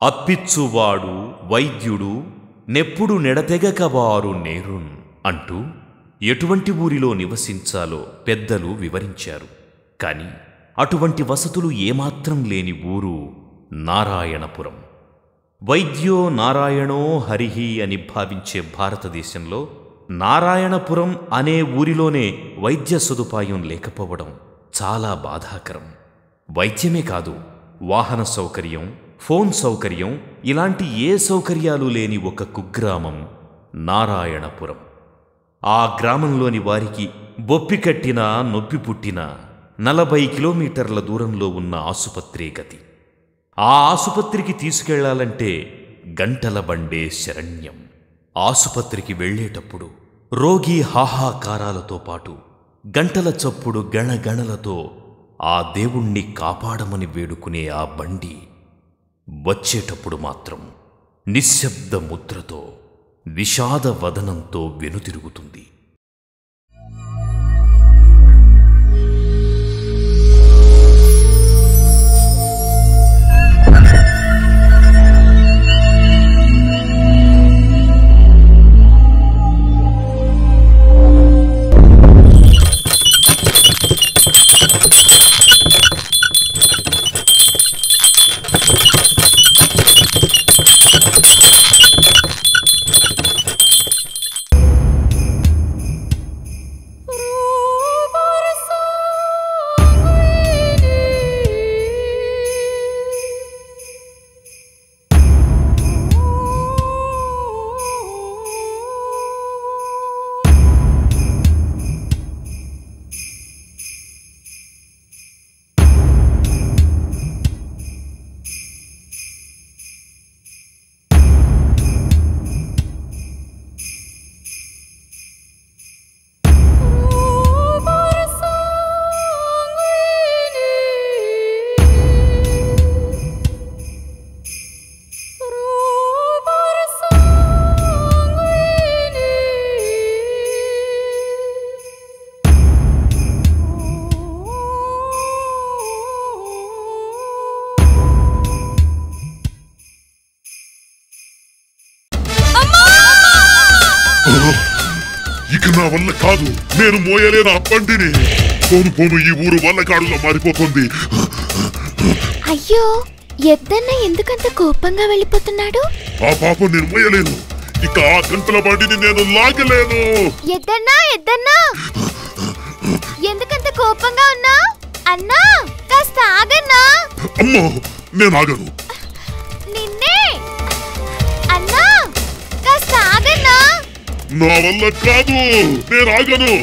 అప్పిచ్చువాడు వైద్యుడు నెప్పుడు నెడతెగక వారు నేరున్ అంటూ ఎటువంటి ఊరిలో నివసించాలో పెద్దలు వివరించారు కాని అటువంటి వసతులు ఏమాత్రం లేని ఊరు నారాయణపురం వైద్యో నారాయణో హరిహి అని భావించే భారతదేశంలో నారాయణపురం అనే ఊరిలోనే వైద్య సదుపాయం లేకపోవడం చాలా బాధాకరం వైద్యమే కాదు వాహన సౌకర్యం ఫోన్ సౌకర్యం ఇలాంటి ఏ సౌకర్యాలు లేని ఒక కుగ్రామం నారాయణపురం ఆ గ్రామంలోని వారికి బొప్పి కట్టినా నొప్పి పుట్టినా నలభై కిలోమీటర్ల దూరంలో ఉన్న ఆసుపత్రి గతి ఆ ఆసుపత్రికి తీసుకెళ్లాలంటే గంటల బండే శరణ్యం ఆసుపత్రికి వెళ్ళేటప్పుడు రోగి హాహాకారాలతో పాటు గంటల చప్పుడు గణగణలతో ఆ దేవుణ్ణి కాపాడమని వేడుకునే ఆ బండి వచ్చేటప్పుడు మాత్రం నిశ్శబ్ద ముద్రతో విషాద వదనంతో వెనుతిరుగుతుంది ఇక నా వల్ల కాదు నేను మోయలేను ఆ బండిని పోను పోను ఈ ఊరు వల్లకాడుగా మారిపోతుంది అయ్యో ఎద్దన్న ఎందుకంత కోపంగా వెళ్ళిపోతున్నాడు ఆ పాపం నేను మోయలేను ఇక ఆ గంటల బండిని నేను లాగలేను ఎద్దన్నా ఎద్దన్నా ఎందుకంత కోపంగా ఉన్నా అన్నా కాస్త ఆగన్నా అమ్మో నేను ఆగను నిన్నే అన్నా కాస్త ఆగన్నా నా వల్ల కాదు నేను ఆగను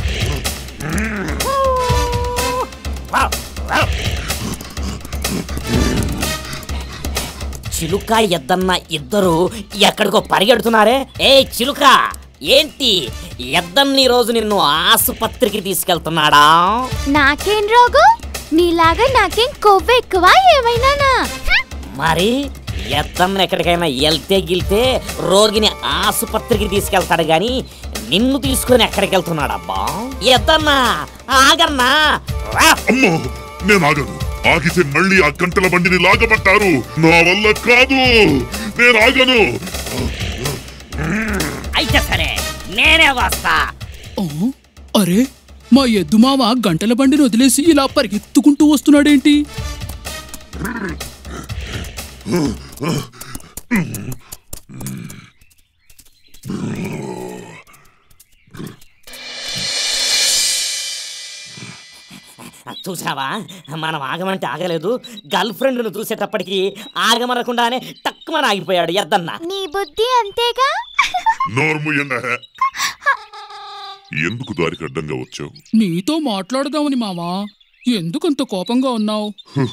చిలుక ఎద్దన్న ఇద్దరు ఎక్కడికో పరిగెడుతున్నారే ఏ చిలుక ఏంటి ఎద్దన్ని రోజు నిన్ను ఆసుపత్రికి తీసుకెళ్తున్నాడా నాకేం రోగు నీలాగా నాకేం కొవ్వు ఎక్కువ ఏమైనానా హ్మ్. మరి ఎద్దన్న ఎక్కడికైనా వెళ్తే గిల్తే రోగిని ఆసుపత్రికి తీసుకెళ్తాడు గాని నిన్ను తీసుకొని ఎక్కడికి వెళ్తున్నాడబ్బా ఎద్దన్నా ఆగన్నా రా. అమ్మో నేను ఆగను ఆగితే మళ్ళీ ఆ గంటల బండిని లాగబట్టారు నా వల్ల కాదు నేను ఆగను అయితే సరే నేనే వస్తా ఆ, అరే మా ఎద్దు మామ గంటల బండిని వదిలేసి ఇలా పరిగెత్తుకుంటూ వస్తున్నాడేంటి చూసావా మనం ఆగమంటే ఆగలేదు గర్ల్ ఫ్రెండ్ను చూసేటప్పటికి ఆగమనకుండానే టక్కుమని ఆగిపోయాడు ఎద్దన్న నీ బుద్ధి అంతేగా నోర్ము ఎందుకు దారికి అడ్డంగా వచ్చావు నీతో మాట్లాడదామని మావా ఎందుకంత కోపంగా ఉన్నావు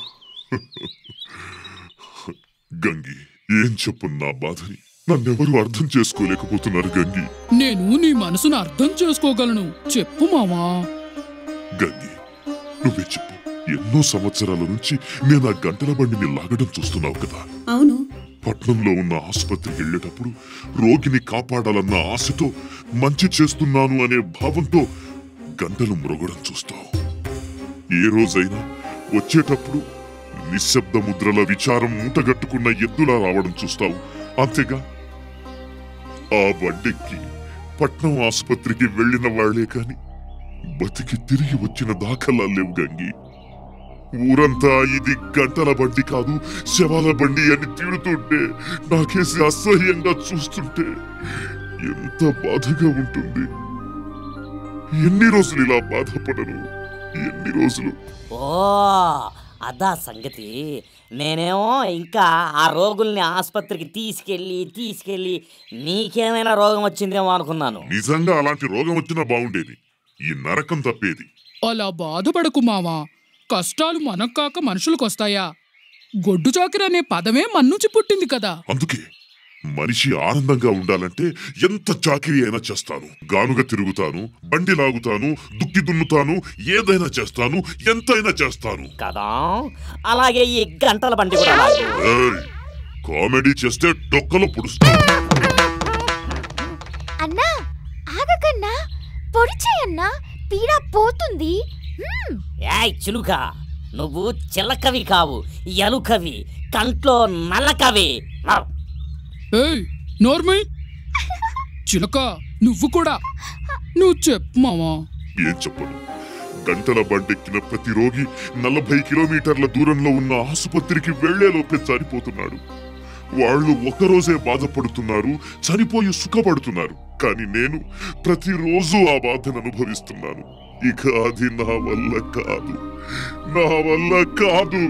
గంగి ఏం చెప్పు నా బాధని నన్నెవరూ అర్థం చేసుకోలేకపోతున్నారు గంగి నేను నీ మనసును అర్థం చేసుకోగలను చెప్పు మావా గంగి నువ్వే చెప్పు ఎన్నో సంవత్సరాల నుంచి నేను ఆ గంటల బండిని లాగడం చూస్తున్నావు కదా అవును పట్నంలో ఉన్న ఆసుపత్రికి వెళ్ళేటప్పుడు రోగిని కాపాడాలన్న ఆశతో మంచి చేస్తున్నాను అనే భావంతో గంటలు మ్రొగడం చూస్తావు ఏ రోజైనా వచ్చేటప్పుడు నిశ్శబ్ద ముద్రల విచారం మూటగట్టుకున్న ఎద్దులా రావడం చూస్తావు అంతేగా ఆ బండెక్కి పట్నం ఆసుపత్రికి వెళ్ళిన వాళ్లే కాని బతికి తిరిగి వచ్చిన దాఖలా లేవు గంగి ఊరంతా ఇది గంటల బండి కాదు శవాల బండి అని తిడుతుంటే నాకేసి అసహ్యంగా చూస్తుంటే ఎంత బాధగా ఉంటుంది ఎన్ని రోజులు ఇలా బాధపడను ఎన్ని రోజులు ఓ అదా సంగతి నేనేమో ఇంకా ఆ రోగుల్ని ఆసుపత్రికి తీసుకెళ్ళి తీసుకెళ్ళి నీకేమైనా రోగం వచ్చిందేమో అనుకున్నాను నిజంగా అలాంటి రోగం వచ్చినా బాగుండేది ఈ నరకం తప్పేది అలా బాధపడకు మావా కష్టాలు మనకు కాక మనుషులకొస్తాయా గొడ్డు చాకిరి అనే పదమే మన్నుంచి పుట్టింది కదా అందుకే మనిషి ఆనందంగా ఉండాలంటే ఎంత చాకిరీ అయినా చేస్తాను గానుగా తిరుగుతాను బండి లాగుతాను దుక్కి దున్నుతాను ఏదైనా చేస్తాను ఎంతైనా చేస్తాను కదా అలాగే ఈ గంటల బండి కూడా లాగు. ఏయ్, కామెడీ చేస్తే డొక్కలో పుడుస్తాను అన్నా ఆగకన్నా పొడి చేయన్నా పీడ పోతుంది హ్మ్. ఏయ్ చిలుక నువ్వు చిలకవి కావు ఎలుకవి కంట్లో నల్లకవి ఆ, ఏయ్ నోర్మై చిలక నువ్వు కూడా నువ్వు చెప్పు మావా ఏం చెప్పను గంటల బండెక్కిన ప్రతి రోగి నలభై కిలోమీటర్ల దూరంలో ఉన్న ఆసుపత్రికి వెళ్లేలోపే చనిపోతున్నాడు వాళ్ళు ఒకరోజే బాధపడుతున్నారు చనిపోయి సుఖపడుతున్నారు కానీ నేను ప్రతిరోజు ఆ బాధను అనుభవిస్తున్నాను ఇక అది నా వల్ల కాదు నా వల్ల కాదు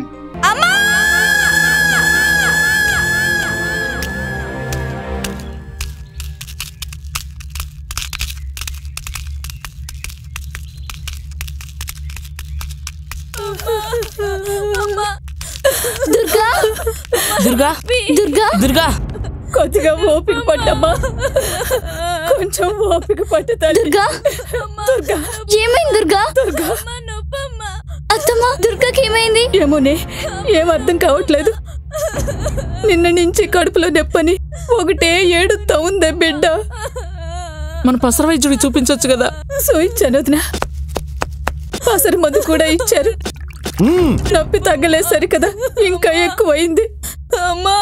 దుర్గా దుర్గా దుర్గా దుర్గా కొద్దిగా ఓపిక పట్టమ్మా కొంచెం ఓపిక పట్టు తల్లి దుర్గా దుర్గా ఏమైంది దుర్గా దుర్గా అత్తమ్మ దుర్గాకి ఏమైంది ఏమోనే ఏం అర్థం కావట్లేదు నిన్న నుంచి కడుపులో నొప్పని ఒకటే ఏడుతా ఉందే బిడ్డ మన పసర వైద్యుడికి చూపించొచ్చు కదా సో ఇచ్చాను వదిన పసరు మందు కూడా ఇచ్చారు నొప్పి తగ్గలేదు కదా ఇంకా ఎక్కువైంది అమ్మా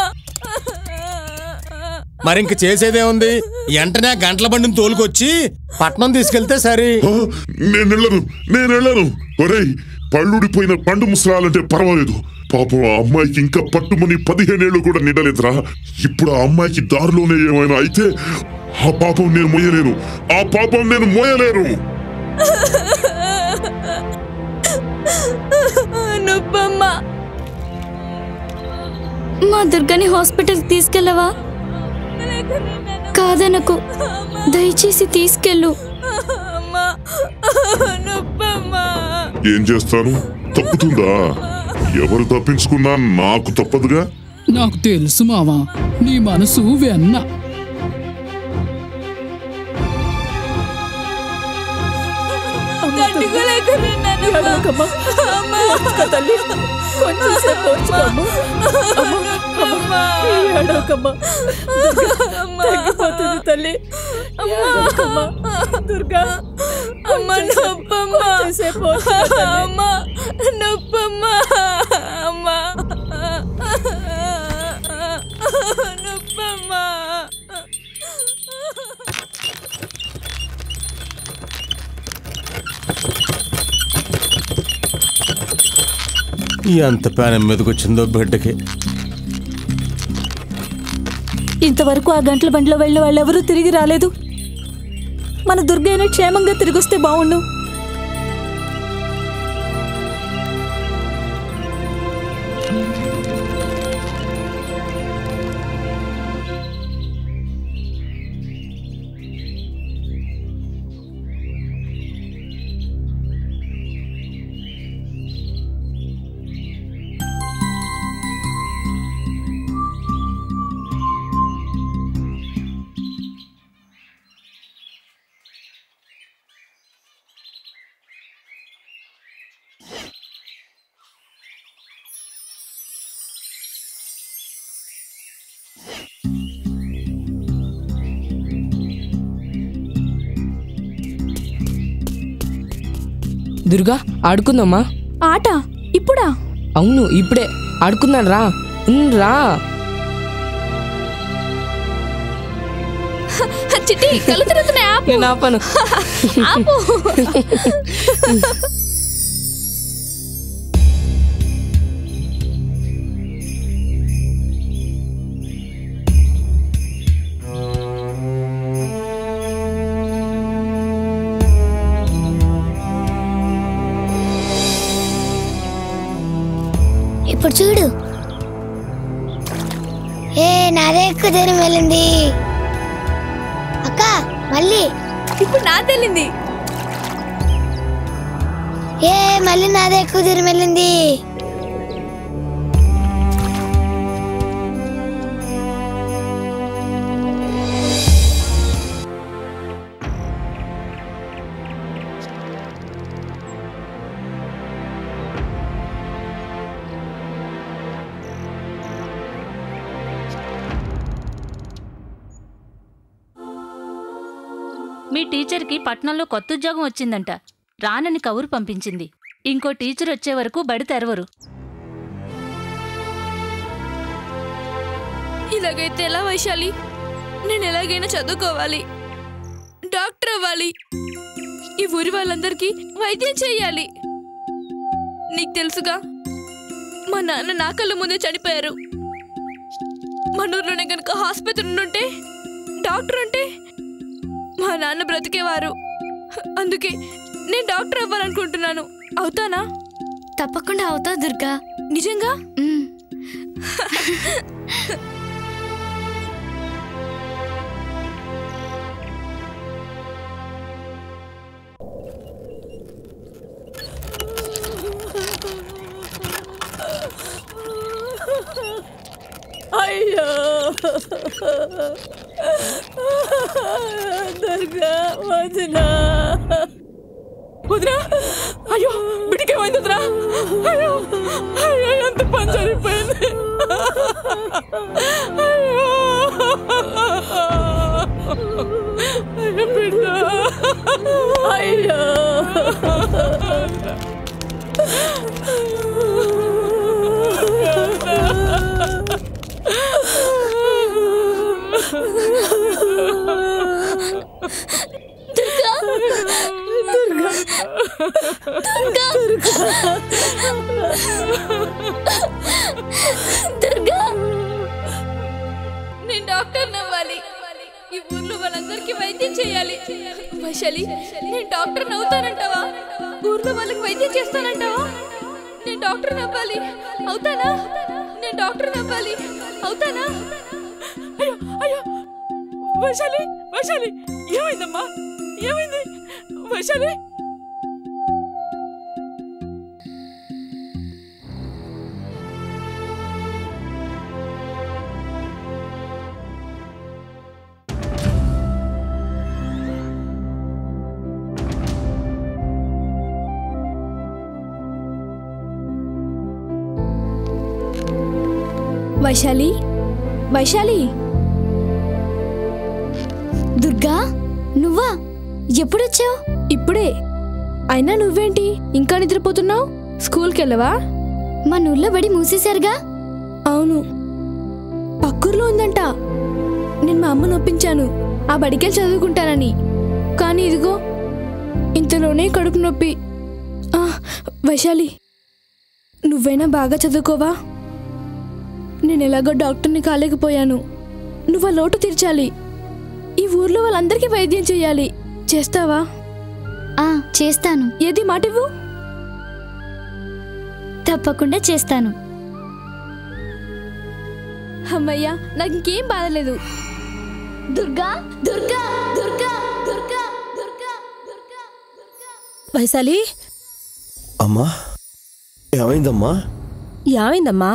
మరింక చేసేదే ఉంది వెంటనే ఆ గంటల బండిని తోలుకొచ్చి పట్నం తీసుకెళ్తే సరే ఆ, నేను వెళ్ళను నేను వెళ్ళను ఒరేయ్ పళ్ళుడిపోయిన పండు ముసలాలంటే పర్వాలేదు పాపం ఆ అమ్మాయికి ఇంకా పట్టుమని పదిహేనేళ్లు కూడా నిండలేదురా ఇప్పుడు ఆ అమ్మాయికి దారిలోనే ఏమైనా అయితే ఆ పాపం నేను మోయలేను ఆ పాపం నేను మోయలేను నువ్వమ్మా మా దుర్గాని హాస్పిటల్ తీసుకెళ్ళవా కాదనకు దయచేసి తీసుకెళ్ళు అమ్మా నువ్వమ్మా ఏం చేస్తాను తప్పుతుందా ఎవరు తప్పించుకున్నా నాకు తప్పదుగా నాకు తెలుసు మావా నీ మనసు వెన్న ఏడవకమ్మా. ఓర్చుకో తల్లి కొంచెం సేపు ఓర్చుకోమ్మా. అమ్మా, ఏడవకమ్మా. దుర్గా, తగ్గిపోతుంది తల్లి ఏడవకమ్మా. దుర్గా అమ్మ నొప్పమ్మా సేపు అమ్మా నొప్పమ్మా అమ్మా నొప్పమ్మా ఎంత పేనం మీదకొచ్చిందో బిడ్డకి ఇంతవరకు ఆ గంటల బండిలో వెళ్ళిన వాళ్ళెవరూ తిరిగి రాలేదు మన దుర్గైన క్షేమంగా తిరిగొస్తే బావుండు దుర్గా ఆడుకుందామా ఆట ఇప్పుడా అవును ఇప్పుడే ఆడుకుందాం రా ఉమ్, రా చిట్టి కళ్ళు తిరుగుతున్నాయి ఆపు నేను ఆపను ఆపు ఇప్పుడు చూడు ఏ నాదే ఎక్కువ దూరం వెళ్ళింది అక్క మళ్ళీ ఇప్పుడు నా తెలింది ఏ మళ్ళీ నాదే ఎక్కువ దూరం వెళ్ళింది మీ టీచర్కి పట్నంలో కొత్త ఉద్యోగం వచ్చిందంట రానని కబురు పంపించింది ఇంకో టీచర్ వచ్చే వరకు బడి తెరవరు ఇలాగైతే ఎలా వైశాలి నేను ఎలాగైనా చదువుకోవాలి డాక్టర్ అవ్వాలి ఈ ఊరి వాళ్ళందరికీ వైద్యం చేయాలి నీకు తెలుసుగా మా నాన్న నా కళ్ళ ముందే చనిపోయారు మన ఊర్లోనే కనుక ఆసుపత్రి ఉండుంటే డాక్టర్ అంటే మా నాన్న బ్రతికేవారు అందుకే నేను డాక్టర్ అవ్వాలనుకుంటున్నాను అవుతానా తప్పకుండా అవుతా దుర్గా నిజంగా అయ్యో దుర్గా వదినా వదినా అయ్యో బిడ్డకేమైంది వదినా అయ్యో అయ్యో ఎంత పని జరిగిపోయింది అయ్యో అయ్యో బిడ్డ అయ్యో దుర్గా నేను డాక్టర్ అవ్వాలి ఈ ఊర్లో వాళ్ళందరికీ వైద్యం చేయాలి వైశాలి నేను డాక్టర్ అవుతానంటావా ఊర్లో వాళ్ళకి వైద్యం చేస్తానంటావా నేను డాక్టర్ అవ్వాలి అవుతానా నేను డాక్టర్ అవ్వాలి అవుతానా అయ్యో అయ్యో వైశాలి వైశాలి ఏమైందమ్మా ఏమైంది వైశాలి వైశాలి వైశాలి దుర్గా నువ్వా ఎప్పుడొచ్చావు ఇప్పుడే అయినా నువ్వేంటి ఇంకా నిద్రపోతున్నావు స్కూల్కి వెళ్ళవా మా ఊర్లో బడి మూసేశారుగా అవును పక్కూర్లో ఉందంట నేను మా అమ్మను ఒప్పించాను ఆ బడికెళ్ళి చదువుకుంటానని కానీ ఇదిగో ఇంతలోనే కడుపు నొప్పి ఆ, వైశాలి నువ్వైనా బాగా చదువుకోవా నేను ఎలాగో డాక్టర్ని కాలేకపోయాను నువ్వు ఆ లోటు తీర్చాలి ఈ ఊర్లో వాళ్ళందరికీ వైద్యం చేయాలి చేస్తావా ఆ చేస్తాను ఏది మాటివ్వు తప్పకుండా చేస్తాను అమ్మయ్యా నాకు ఇంకేం బాధలేదు దుర్గా దుర్గా దుర్గా దుర్గా దుర్గా దుర్గా వైశాలి అమ్మా ఏమైందమ్మా ఏమైందమ్మా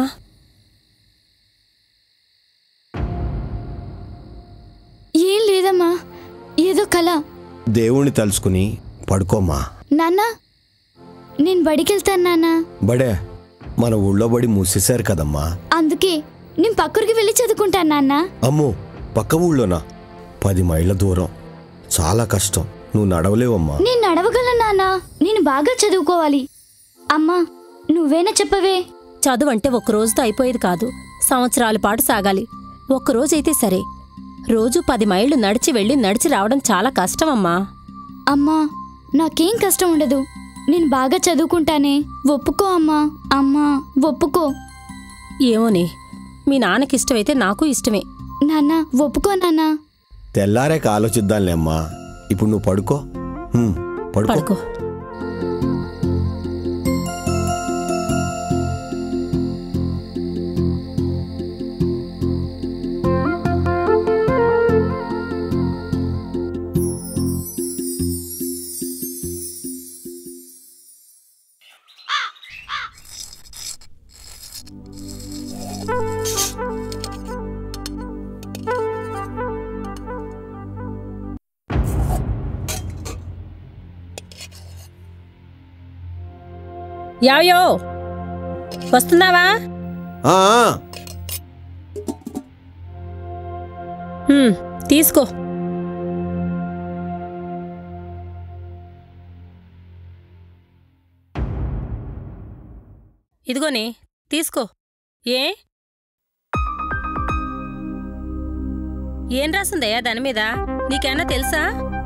ఏం లేదమ్మా ఏదో కళ దేవుణ్ణి తలుచుకుని పడుకోమ్మా నాన్న నేను బడికెళ్తాను నాన్న బడే మన ఊళ్ళో బడి మూసేశారు కదమ్మా అందుకే నేను పక్కూరికి వెళ్ళి చదువుకుంటాను నాన్న అమ్మో పక్క ఊళ్ళోనా పది మైళ్ళ దూరం చాలా కష్టం నువ్వు నడవలేవమ్మా నేను నడవగలను నాన్న నేను బాగా చదువుకోవాలి అమ్మా నువ్వేనా చెప్పవే చదువు అంటే ఒక్క రోజుతో అయిపోయేది కాదు సంవత్సరాల పాటు సాగాలి ఒక్కరోజైతే సరే రోజు పది మైళ్ళు నడిచి వెళ్ళి నడిచి రావడం చాలా కష్టమమ్మా అమ్మా నాకేం కష్టం ఉండదు నేను బాగా చదువుకుంటానే ఒప్పుకో అమ్మా అమ్మా ఒప్పుకో ఏమోనే మీ నాన్నకిష్టమైతే నాకు ఇష్టమే నాన్న ఒప్పుకో నాన్న తెల్లారాక ఆలోచిద్దాంలే అమ్మా ఇప్పుడు నువ్వు పడుకో హ్మ్, పడుకో పడుకో యావయో వస్తున్నావా ఆ, ఆ, హ్మ్, తీసుకో ఇదిగోని తీసుకో ఏ ఏం రాసిందయ్యా దాని మీద నీకేమన్నా తెలుసా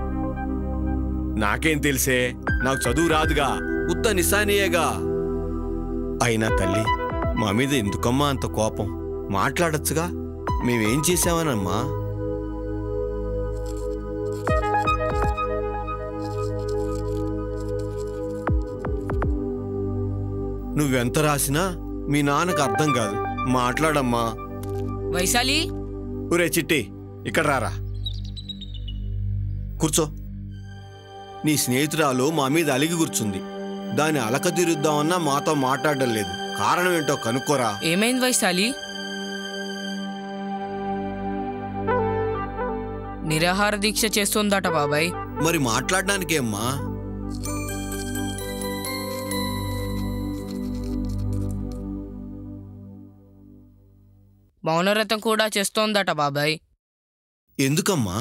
నాకేం తెలిసే నాకు చదువు రాదుగా ఉత్త నిశానియేగా అయినా తల్లి మా మీద ఎందుకమ్మా అంత కోపం మాట్లాడొచ్చుగా మేమేం చేశామనమ్మా నువ్వెంత రాసినా మీ నాన్నకు అర్థం కాదు మాట్లాడమ్మా వైశాలి ఒరే చిట్టి ఇక్కడ రారా కూర్చో నీ స్నేహితురాలు మా మీద అలిగి కూర్చుంది దాన్ని అలక తీరుద్దామన్నా మాతో మాట్లాడడం లేదు కారణం ఏంటో కనుక్కోరా ఏమైంది వైశాలి నిరాహార దీక్ష చేస్తోందట బాబాయ్ మరి మాట్లాడడానికేమ్మా మౌనవ్రతం కూడా చేస్తోందట బాబాయ్ ఎందుకమ్మా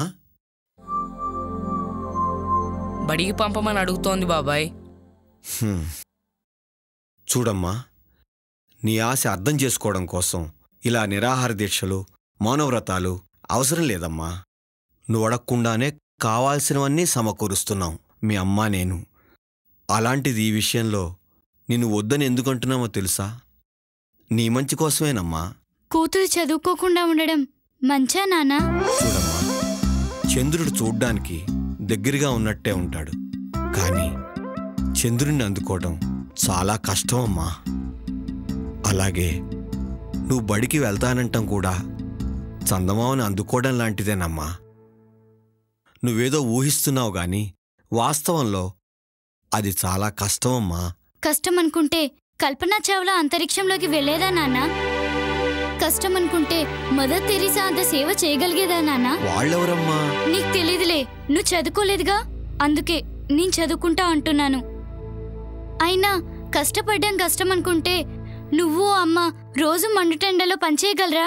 బడికి పంపమని అడుగుతోంది బాబాయ్ హ్మ్. చూడమ్మా నీ ఆశ అర్థం చేసుకోవడం కోసం ఇలా నిరాహార దీక్షలు మౌనవ్రతాలు అవసరం లేదమ్మా నువ్వు అడగకుండానే కావాల్సినవన్నీ సమకూరుస్తున్నాం మీ అమ్మా నేను అలాంటిది ఈ విషయంలో నిన్ను వద్దని ఎందుకంటున్నామో తెలుసా నీ మంచి కోసమేనమ్మా కూతురు చదువుకోకుండా ఉండడం మంచా నాన్నా చూడమ్మా చంద్రుడు చూడ్డానికి దగ్గరగా ఉన్నట్టే ఉంటాడు కానీ చంద్రుడిని అందుకోవడం చాలా కష్టం అమ్మా అలాగే నువ్వు బడికి వెళ్తానంటాం కూడా చందమామని అందుకోవడం లాంటిదేనమ్మా నువ్వేదో ఊహిస్తున్నావు గాని వాస్తవంలో అది చాలా కష్టం అమ్మా కష్టం అనుకుంటే కల్పనా చావ్లా అంతరిక్షంలోకి వెళ్ళేదా నాన్న కష్టం అనుకుంటే మదర్ తెరీసా అంత సేవ చేయగలిగేదా నాన్న వాళ్ళెవరమ్మా నీకు తెలీదులే నువ్వు చదువుకోలేదుగా అందుకే నేను చదువుకుంటా అంటున్నాను అయినా కష్టపడ్డం కష్టం అనుకుంటే నువ్వు అమ్మ రోజు మండుటెండలో పనిచేయగలరా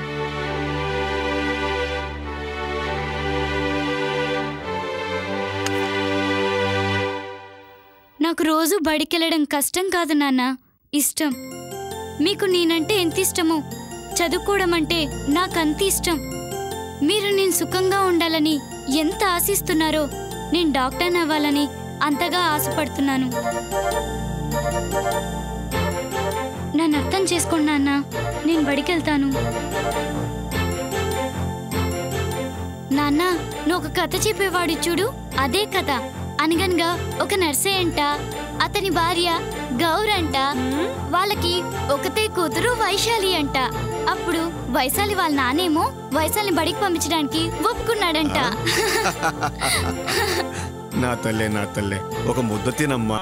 నాకు రోజు బడికెళ్ళడం కష్టం కాదు నాన్న ఇష్టం మీకు నేనంటే ఎంత ఇష్టమో చదువుకోవడం అంటే నాకంత ఇష్టం మీరు నేను సుఖంగా ఉండాలని ఎంత ఆశిస్తున్నారో నేను డాక్టర్ అవ్వాలని అంతగా ఆశపడుతున్నాను నన్ను అర్థం చేసుకోండి నాన్న నేను బడికెళ్తాను నాన్న నువ్వు ఒక కథ చెప్పేవాడు చూడు అదే కథ అనగనగా ఒక నర్సే అంట అతని భార్య గౌర్ అంట వాళ్ళకి ఒకతే కూతురు వైశాలి అంట అప్పుడు వైశాలి వాళ్ళ నానేమో వైశాలిని బడికి పంపించడానికి ఒప్పుకున్నాడంట నా తల్లే నా తల్లే ఒక ముద్ద తినమ్మా